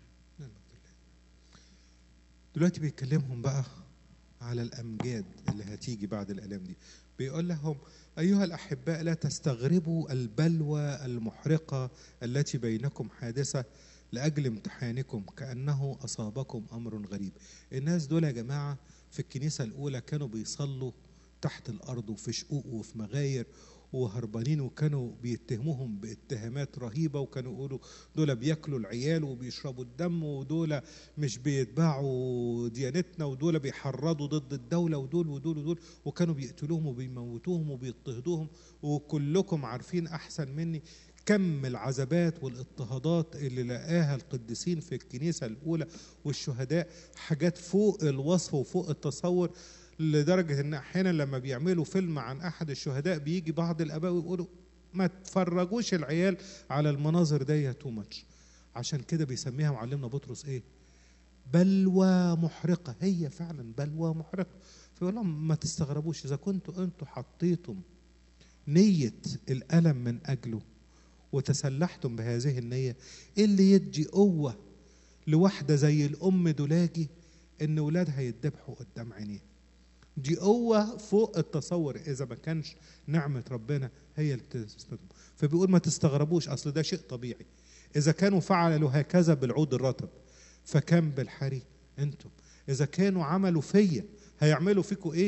Speaker 1: دلوقتي بيكلمهم بقى على الامجاد اللي هتيجي بعد الالام دي بيقول لهم ايها الاحباء لا تستغربوا البلوى المحرقه التي بينكم حادثه لاجل امتحانكم كانه اصابكم امر غريب الناس دول يا جماعه في الكنيسه الاولى كانوا بيصلوا تحت الارض وفي شقوق وفي مغاير وهربانين وكانوا بيتهموهم باتهامات رهيبه وكانوا يقولوا دول بياكلوا العيال وبيشربوا الدم ودول مش بيتبعوا ديانتنا ودول بيحرضوا ضد الدوله ودول ودول ودول وكانوا بيقتلوهم وبيموتوهم وبيضطهدوهم وكلكم عارفين احسن مني كم العذابات والاضطهادات اللي لقاها القديسين في الكنيسه الاولى والشهداء حاجات فوق الوصف وفوق التصور لدرجه ان احيانا لما بيعملوا فيلم عن احد الشهداء بيجي بعض الاباء ويقولوا ما تفرجوش العيال على المناظر دي تو ماتش عشان كده بيسميها معلمنا بطرس ايه بلوى محرقه هي فعلا بلوى محرقه فيقول لهم ما تستغربوش اذا كنتوا انتوا حطيتم نيه الالم من اجله وتسلحتم بهذه النيه ايه اللي يدي قوه لواحده زي الام دولاجي ان ولادها يتذبحوا قدام عينيها دي قوة فوق التصور إذا ما كانش نعمة ربنا هي اللي بتثبتهم فبيقول ما تستغربوش أصل ده شيء طبيعي إذا كانوا فعلوا هكذا بالعود الرطب فكم بالحري أنتم إذا كانوا عملوا فيا هيعملوا فيكم إيه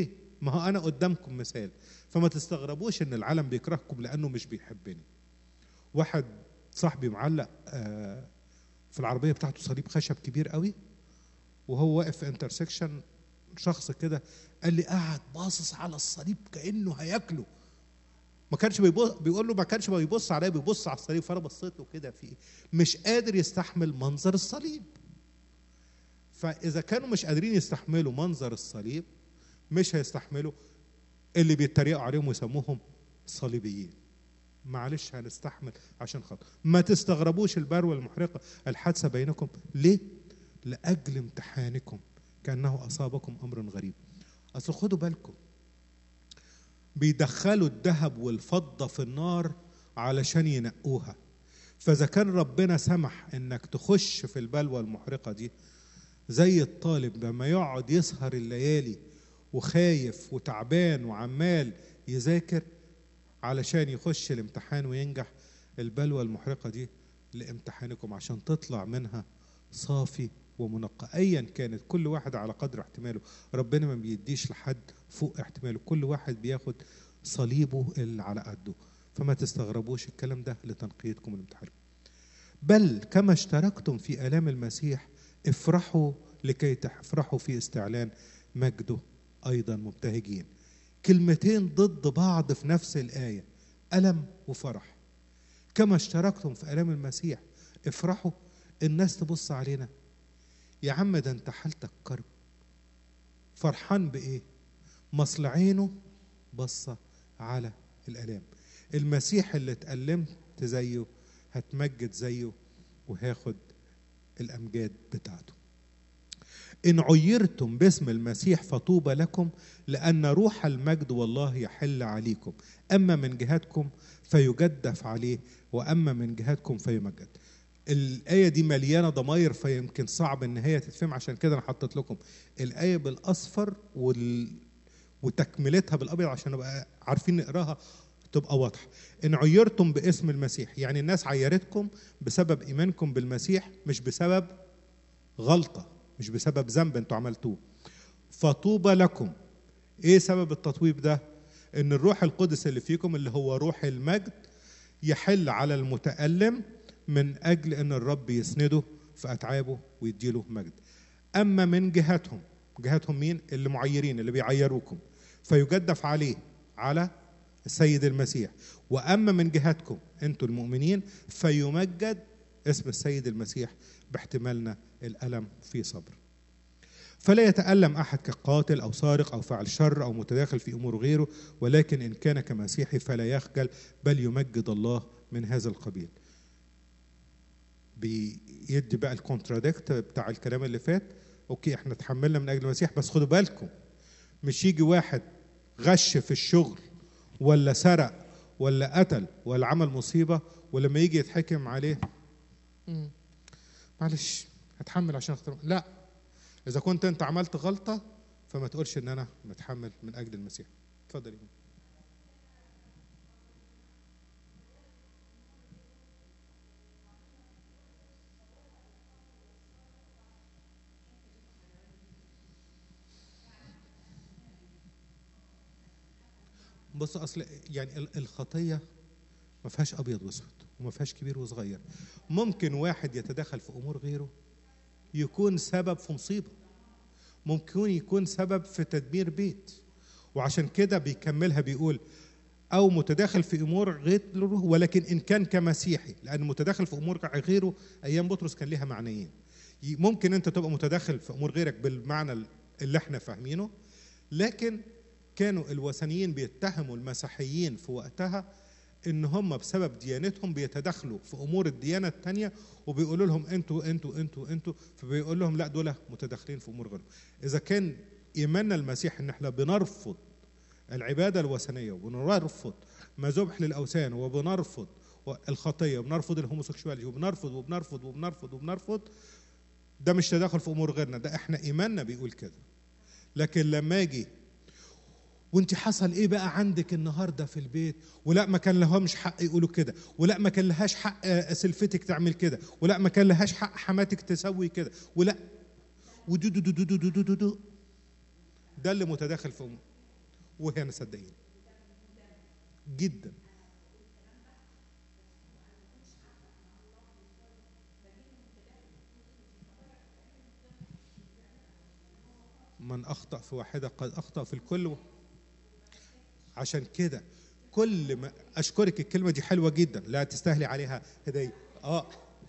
Speaker 1: ما هو انا قدامكم مثال فما تستغربوش ان العالم بيكرهكم لانه مش بيحبني واحد صاحبي معلق آه، في العربيه بتاعته صليب خشب كبير قوي وهو واقف في انترسكشن شخص كده قال لي قاعد باصص على الصليب كانه هياكله ما كانش بيبص بيقول له ما كانش بيبص عليا بيبص على الصليب فانا بصيت له كده في مش قادر يستحمل منظر الصليب فاذا كانوا مش قادرين يستحملوا منظر الصليب مش هيستحملوا اللي بيتريقوا عليهم ويسموهم صليبيين معلش هنستحمل عشان خاطر ما تستغربوش البروة المحرقة الحادثة بينكم ليه؟ لأجل امتحانكم كأنه أصابكم أمر غريب أصل خدوا بالكم بيدخلوا الذهب والفضة في النار علشان ينقوها فإذا كان ربنا سمح إنك تخش في البلوى المحرقة دي زي الطالب لما يقعد يسهر الليالي وخايف وتعبان وعمال يذاكر علشان يخش الامتحان وينجح البلوى المحرقة دي لامتحانكم عشان تطلع منها صافي ومنقى ايا كانت كل واحد على قدر احتماله ربنا ما بيديش لحد فوق احتماله كل واحد بياخد صليبه اللي على قده فما تستغربوش الكلام ده لتنقيتكم الامتحان بل كما اشتركتم في الام المسيح افرحوا لكي تفرحوا في استعلان مجده ايضا مبتهجين كلمتين ضد بعض في نفس الايه الم وفرح كما اشتركتم في الام المسيح افرحوا الناس تبص علينا يا عم ده انت حالتك كرب فرحان بايه مصل عينه بصة على الالام المسيح اللي اتألمت زيه هتمجد زيه وهاخد الامجاد بتاعته ان عيرتم باسم المسيح فطوبى لكم لان روح المجد والله يحل عليكم اما من جهتكم فيجدف عليه واما من جهتكم فيمجد الآية دي مليانة ضماير فيمكن صعب إن هي تتفهم عشان كده أنا حطيت لكم الآية بالأصفر وال... وتكملتها بالأبيض عشان نبقى عارفين نقراها تبقى واضحة إن عيرتم باسم المسيح يعني الناس عيرتكم بسبب إيمانكم بالمسيح مش بسبب غلطة مش بسبب ذنب أنتوا عملتوه فطوبى لكم إيه سبب التطويب ده؟ إن الروح القدس اللي فيكم اللي هو روح المجد يحل على المتألم من أجل أن الرب يسنده في أتعابه ويديله مجد أما من جهتهم جهتهم مين اللي معيرين اللي بيعيروكم فيجدف عليه على السيد المسيح وأما من جهتكم أنتوا المؤمنين فيمجد اسم السيد المسيح باحتمالنا الألم في صبر فلا يتألم أحد كقاتل أو سارق أو فعل شر أو متداخل في أمور غيره ولكن إن كان كمسيحي فلا يخجل بل يمجد الله من هذا القبيل بيدي بقى الكونتراديكت بتاع الكلام اللي فات اوكي احنا اتحملنا من اجل المسيح بس خدوا بالكم مش يجي واحد غش في الشغل ولا سرق ولا قتل ولا عمل مصيبه ولما يجي يتحكم عليه مم. معلش هتحمل عشان اختار لا اذا كنت انت عملت غلطه فما تقولش ان انا متحمل من اجل المسيح اتفضل يا بص اصل يعني ال- الخطيه ما فيهاش ابيض واسود وما فيهاش كبير وصغير ممكن واحد يتدخل في امور غيره يكون سبب في مصيبه ممكن يكون سبب في تدمير بيت وعشان كده بيكملها بيقول او متداخل في امور غيره ولكن ان كان كمسيحي لان متداخل في امور غيره ايام بطرس كان ليها معنيين ي- ممكن انت تبقى متداخل في امور غيرك بالمعنى اللي احنا فاهمينه لكن كانوا الوثنيين بيتهموا المسيحيين في وقتها ان هم بسبب ديانتهم بيتدخلوا في امور الديانه الثانيه وبيقولوا لهم انتوا انتوا انتوا انتوا فبيقول لهم لا دول متداخلين في امور غيرهم اذا كان ايماننا المسيح ان احنا بنرفض العباده الوثنيه وبنرفض ما ذبح للاوثان وبنرفض الخطيه وبنرفض الهوموسيكشواليتي وبنرفض وبنرفض وبنرفض وبنرفض ده مش تداخل في امور غيرنا ده احنا ايماننا بيقول كده لكن لما اجي وانت حصل ايه بقى عندك النهارده في البيت ولا ما كان لهمش حق يقولوا كده ولا ما كان لهاش حق آه، سلفتك تعمل كده ولا ما كان لهاش حق حماتك تسوي كده ولا ودو دو دو دو دو دو دو دو ده اللي متداخل في امور وهنا صدقيني جدا من اخطا في واحده قد اخطا في الكل عشان كده كل ما اشكرك الكلمه دي حلوه جدا لا تستاهلي عليها هديه اه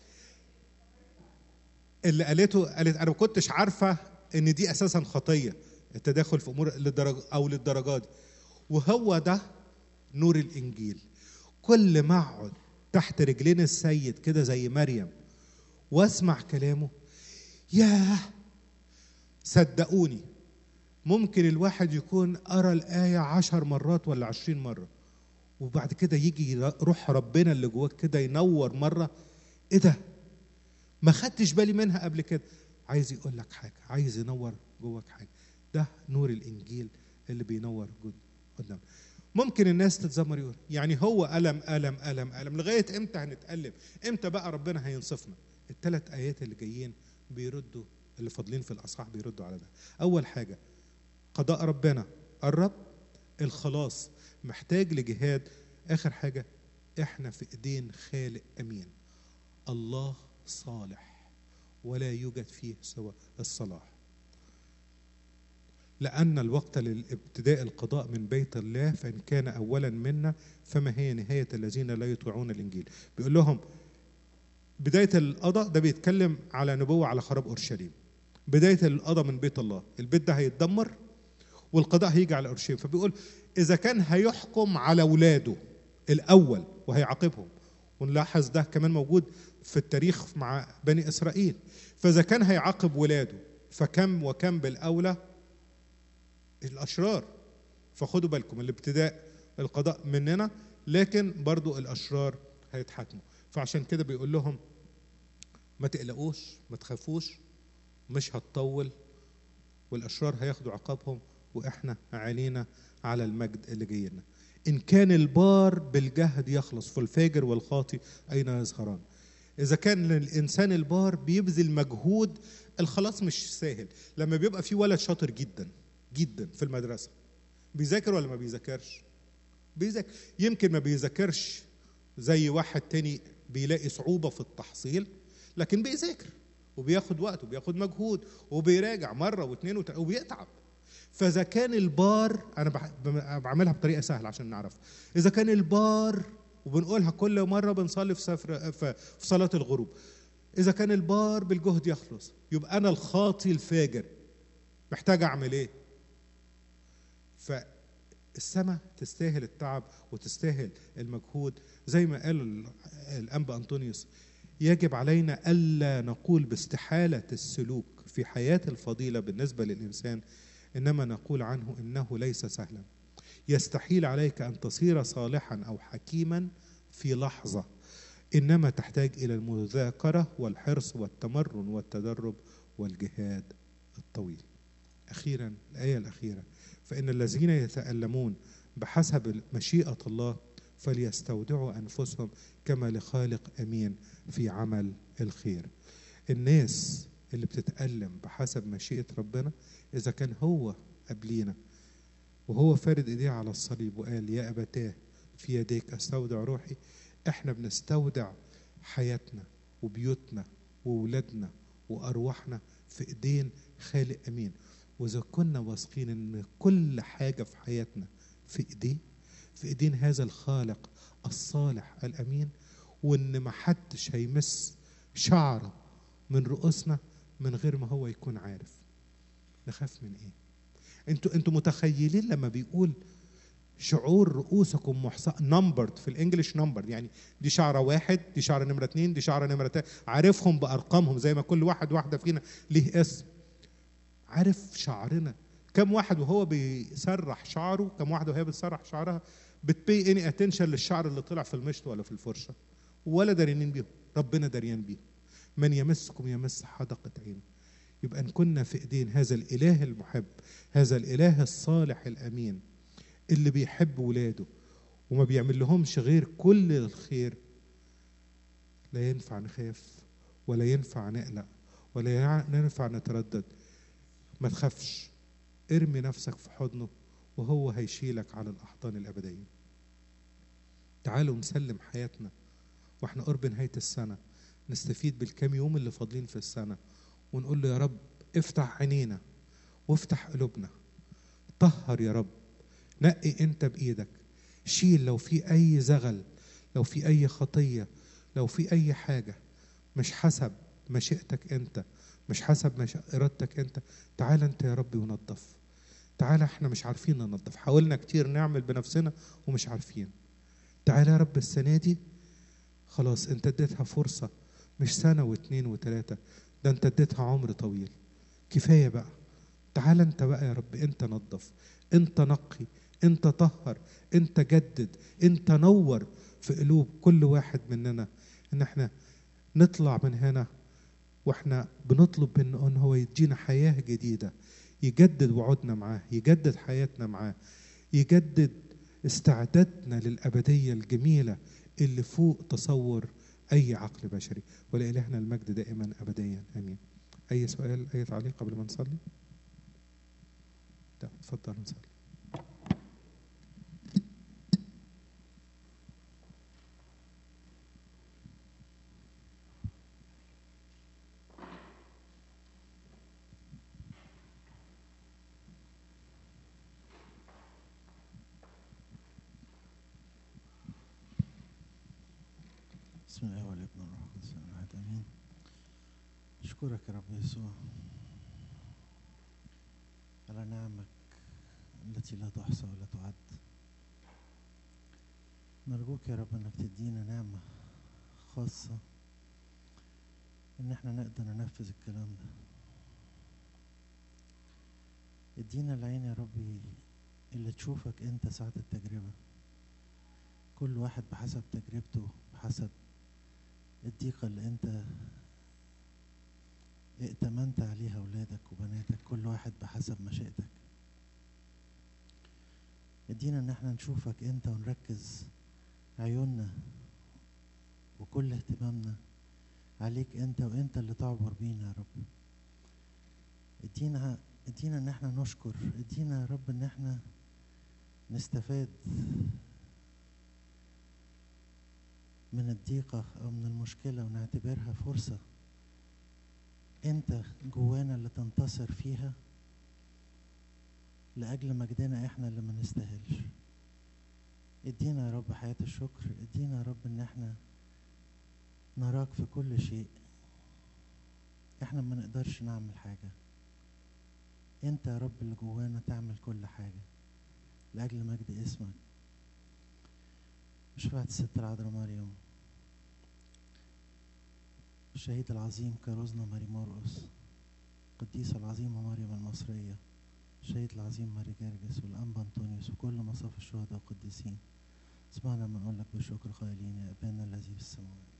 Speaker 1: اللي قالته قالت انا ما كنتش عارفه ان دي اساسا خطيه التداخل في امور للدرجه او للدرجات دي وهو ده نور الانجيل كل ما اقعد تحت رجلين السيد كده زي مريم واسمع كلامه ياه صدقوني ممكن الواحد يكون قرا الآية عشر مرات ولا عشرين مرة وبعد كده يجي روح ربنا اللي جواك كده ينور مرة ايه ده ما خدتش بالي منها قبل كده عايز يقول لك حاجة عايز ينور جواك حاجة ده نور الإنجيل اللي بينور قدام ممكن الناس تتذمر يقول يعني هو ألم ألم ألم ألم لغاية إمتى هنتألم إمتى بقى ربنا هينصفنا الثلاث آيات اللي جايين بيردوا اللي فاضلين في الأصحاح بيردوا على ده أول حاجة قضاء ربنا قرب الخلاص محتاج لجهاد آخر حاجة إحنا في إيدين خالق أمين الله صالح ولا يوجد فيه سوى الصلاح لأن الوقت للابتداء القضاء من بيت الله فإن كان أولا منا فما هي نهاية الذين لا يطيعون الإنجيل بيقول لهم بداية القضاء ده بيتكلم على نبوة على خراب أورشليم بداية القضاء من بيت الله البيت ده هيتدمر والقضاء هيجي على أورشليم فبيقول إذا كان هيحكم على أولاده الأول وهيعاقبهم ونلاحظ ده كمان موجود في التاريخ مع بني إسرائيل فإذا كان هيعاقب ولاده فكم وكم بالأولى الأشرار فخدوا بالكم الابتداء القضاء مننا لكن برضو الأشرار هيتحاكموا فعشان كده بيقول لهم ما تقلقوش ما تخافوش مش هتطول والأشرار هياخدوا عقابهم وإحنا علينا على المجد اللي جاي لنا إن كان البار بالجهد يخلص فالفاجر والخاطي أين يظهران إذا كان الإنسان البار بيبذل مجهود الخلاص مش سهل لما بيبقى في ولد شاطر جدا جدا في المدرسة بيذاكر ولا ما بيذاكرش بيذاكر يمكن ما بيذاكرش زي واحد تاني بيلاقي صعوبة في التحصيل لكن بيذاكر وبياخد وقت وبياخد مجهود وبيراجع مرة واثنين وتلاتة وبيتعب فإذا كان البار أنا بعملها بطريقة سهلة عشان نعرف إذا كان البار وبنقولها كل مرة بنصلي في سفر في صلاة الغروب إذا كان البار بالجهد يخلص يبقى أنا الخاطي الفاجر محتاج أعمل إيه؟ فالسماء تستاهل التعب وتستاهل المجهود زي ما قال الأنبا أنطونيوس يجب علينا ألا نقول باستحالة السلوك في حياة الفضيلة بالنسبة للإنسان إنما نقول عنه إنه ليس سهلا يستحيل عليك أن تصير صالحا أو حكيما في لحظة إنما تحتاج إلى المذاكرة والحرص والتمرن والتدرب والجهاد الطويل أخيرا الآية الأخيرة فإن الذين يتألمون بحسب مشيئة الله فليستودعوا أنفسهم كما لخالق أمين في عمل الخير الناس اللي بتتألم بحسب مشيئة ربنا إذا كان هو قبلينا وهو فارد إيديه على الصليب وقال يا أبتاه في يديك أستودع روحي إحنا بنستودع حياتنا وبيوتنا وولادنا وأرواحنا في إيدين خالق أمين وإذا كنا واثقين إن كل حاجة في حياتنا في إيديه في إيدين هذا الخالق الصالح الأمين وإن ما حدش هيمس شعرة من رؤوسنا من غير ما هو يكون عارف نخاف من إيه انتوا انتوا متخيلين لما بيقول شعور رؤوسكم محصى نمبرد في الانجليش نمبرد يعني دي شعره واحد دي شعره نمره اثنين دي شعره نمره ثلاثه عارفهم بارقامهم زي ما كل واحد واحده فينا ليه اسم عارف شعرنا كم واحد وهو بيسرح شعره كم واحده وهي بتسرح شعرها بتبي اني اتنشن للشعر اللي طلع في المشط ولا في الفرشه ولا داريين بيهم ربنا داريان بيهم من يمسكم يمس حدقه عينه يبقى ان كنا في ايدين هذا الاله المحب هذا الاله الصالح الامين اللي بيحب ولاده وما بيعمل لهمش غير كل الخير لا ينفع نخاف ولا ينفع نقلق ولا ينفع نتردد ما تخافش ارمي نفسك في حضنه وهو هيشيلك على الأحضان الأبدية تعالوا نسلم حياتنا واحنا قرب نهاية السنة نستفيد بالكام يوم اللي فاضلين في السنة ونقول له يا رب افتح عينينا وافتح قلوبنا طهر يا رب نقي انت بايدك شيل لو في اي زغل لو في اي خطيه لو في اي حاجه مش حسب مشيئتك انت مش حسب مش ارادتك انت تعال انت يا رب ونظف تعال احنا مش عارفين ننظف حاولنا كتير نعمل بنفسنا ومش عارفين تعال يا رب السنه دي خلاص انت اديتها فرصه مش سنه واتنين وتلاته ده انت اديتها عمر طويل كفايه بقى تعال انت بقى يا رب انت نظف انت نقي انت طهر انت جدد انت نور في قلوب كل واحد مننا ان احنا نطلع من هنا واحنا بنطلب ان ان هو يدينا حياه جديده يجدد وعودنا معاه يجدد حياتنا معاه يجدد استعدادنا للابديه الجميله اللي فوق تصور اي عقل بشري ولالهنا المجد دائما ابديا امين اي سؤال اي تعليق قبل ما نصلي لا اتفضل نصلي
Speaker 6: بسم الله والابن والروح القدس الواحد امين اشكرك يا رب يسوع على نعمك التي لا تحصى ولا تعد نرجوك يا رب انك تدينا نعمة خاصة ان احنا نقدر ننفذ الكلام ده ادينا العين يا ربي اللي تشوفك انت ساعة التجربة كل واحد بحسب تجربته بحسب الضيقة اللي انت ائتمنت عليها اولادك وبناتك كل واحد بحسب مشيئتك ادينا ان احنا نشوفك انت ونركز عيوننا وكل اهتمامنا عليك انت وانت اللي تعبر بينا يا رب ادينا ادينا ان احنا نشكر ادينا يا رب ان احنا نستفاد من الضيقة أو من المشكلة ونعتبرها فرصة أنت جوانا اللي تنتصر فيها لأجل مجدنا إحنا اللي ما نستاهلش ادينا يا رب حياة الشكر ادينا يا رب إن إحنا نراك في كل شيء إحنا ما نقدرش نعمل حاجة أنت يا رب اللي جوانا تعمل كل حاجة لأجل مجد اسمك شفاعة الست العذراء مريم الشهيد العظيم كاروزنا ماري مرقس القديسة العظيمة مريم المصرية الشهيد العظيم ماري جرجس والأنبا أنطونيوس وكل مصاف الشهداء والقديسين اسمعنا لما نقول لك بالشكر قائلين يا أبانا الذي في السماوات